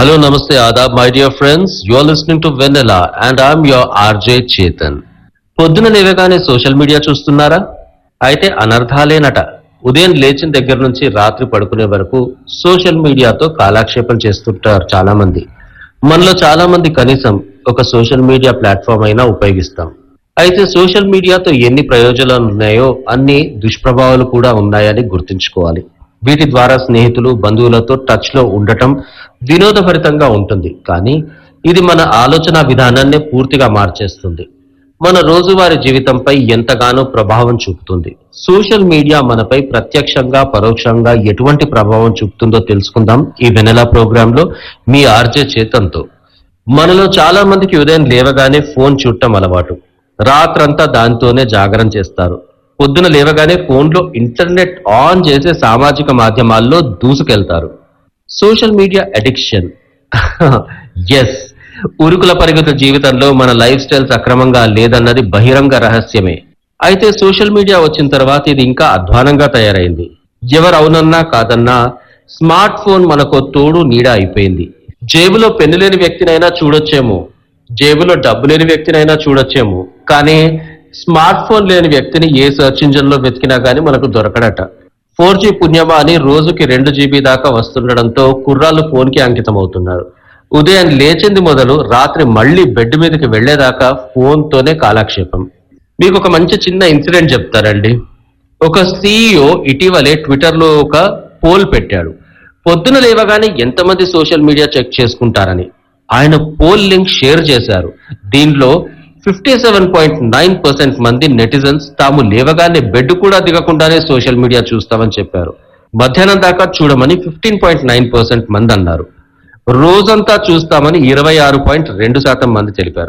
Hello, Namaste, Adab, my dear friends. You are listening to Vanilla and I'm your RJ Chetan. పొద్దున లేవగానే social media చూస్తున్నారా అయితే అనర్థాలేనట ఉదయం లేచిన దగ్గర నుంచి రాత్రి పడుకునే వరకు సోషల్ మీడియాతో కాలక్షేపం చేస్తుంటారు చాలా మంది మనలో చాలా మంది కనీసం ఒక సోషల్ మీడియా ప్లాట్ఫామ్ అయినా ఉపయోగిస్తాం అయితే సోషల్ మీడియాతో ఎన్ని ప్రయోజనాలు ఉన్నాయో అన్ని దుష్ప్రభావాలు కూడా ఉన్నాయని గుర్తుంచుకోవాలి వీటి ద్వారా స్నేహితులు బంధువులతో టచ్ లో ఉండటం వినోదభరితంగా ఉంటుంది కానీ ఇది మన ఆలోచన విధానాన్నే పూర్తిగా మార్చేస్తుంది మన రోజువారీ జీవితంపై ఎంతగానో ప్రభావం చూపుతుంది సోషల్ మీడియా మనపై ప్రత్యక్షంగా పరోక్షంగా ఎటువంటి ప్రభావం చూపుతుందో తెలుసుకుందాం ఈ వెనెలా ప్రోగ్రామ్ లో మీ ఆర్జే చేతంతో మనలో చాలా మందికి ఉదయం లేవగానే ఫోన్ చూడటం అలవాటు రాత్రంతా దాంతోనే జాగరణ చేస్తారు పొద్దున లేవగానే ఫోన్లో ఇంటర్నెట్ ఆన్ చేసే సామాజిక మాధ్యమాల్లో దూసుకెళ్తారు సోషల్ మీడియా అడిక్షన్ ఎస్ ఉరుకుల పరిగెత జీవితంలో మన లైఫ్ స్టైల్ సక్రమంగా లేదన్నది బహిరంగ రహస్యమే అయితే సోషల్ మీడియా వచ్చిన తర్వాత ఇది ఇంకా అధ్వానంగా తయారైంది ఎవరు అవునన్నా కాదన్నా స్మార్ట్ ఫోన్ మనకు తోడు నీడ అయిపోయింది జేబులో పెన్ను లేని వ్యక్తినైనా చూడొచ్చేమో జేబులో డబ్బు లేని వ్యక్తినైనా చూడొచ్చేమో కానీ స్మార్ట్ ఫోన్ లేని వ్యక్తిని ఏ సెర్చ్ ఇంజిన్ లో వెతికినా గానీ మనకు దొరకడట ఫోర్ జీ పుణ్యమా అని రోజుకి రెండు జీబీ దాకా వస్తుండడంతో కుర్రాళ్ళు ఫోన్ కి అంకితం అవుతున్నారు ఉదయం లేచింది మొదలు రాత్రి మళ్ళీ బెడ్ మీదకి వెళ్లేదాకా ఫోన్ తోనే కాలక్షేపం మీకు ఒక మంచి చిన్న ఇన్సిడెంట్ చెప్తారండి ఒక సీఈఓ ఇటీవలే ట్విట్టర్ లో ఒక పోల్ పెట్టాడు పొద్దున లేవగానే ఎంతమంది సోషల్ మీడియా చెక్ చేసుకుంటారని ఆయన పోల్ లింక్ షేర్ చేశారు దీనిలో fifty seven point nine percent మంది నెటిజన్స్ తాము లేవగానే బెడ్ కూడా దిగకుండానే సోషల్ మీడియా చూస్తామని చెప్పారు మధ్యాహ్నం దాకా చూడమని ఫిఫ్టీన్ పాయింట్ నైన్ పర్సెంట్ మంది అన్నారు రోజంతా చూస్తామని ఇరవై ఆరు పాయింట్ రెండు శాతం మంది తెలిపారు